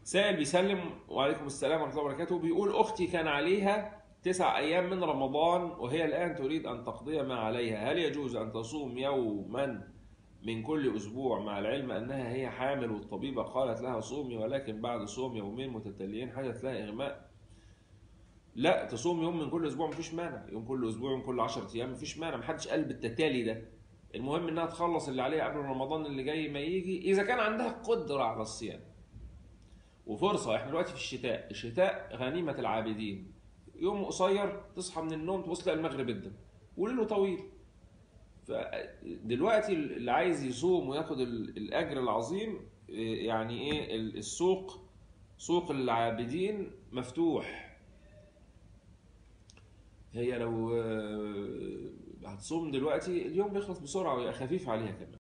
سائل بيسلم وعليكم السلام ورحمة الله وبركاته بيقول أختي كان عليها تسع أيام من رمضان وهي الآن تريد أن تقضي ما عليها هل يجوز أن تصوم يوما من كل أسبوع مع العلم أنها هي حامل والطبيبة قالت لها صومي ولكن بعد صوم يومين متتاليين حدث لها إغماء لا تصوم يوم من كل أسبوع مفيش مانع يوم كل أسبوع يوم كل 10 أيام مفيش مانع محدش قال بالتتالي ده المهم إنها تخلص اللي عليها قبل رمضان اللي جاي ما يجي إذا كان عندها قدرة على الصيام وفرصة احنا دلوقتي في الشتاء الشتاء غنيمة العابدين يوم قصير تصحى من النوم تبص تلاقي المغرب ادى وليله طويل فدلوقتي اللي عايز يصوم وياخد ال- الاجر العظيم إيه، يعني ايه ال- السوق سوق العابدين مفتوح هي لو آه، هتصوم دلوقتي اليوم بيخلص بسرعه ويبقى خفيف عليها كمان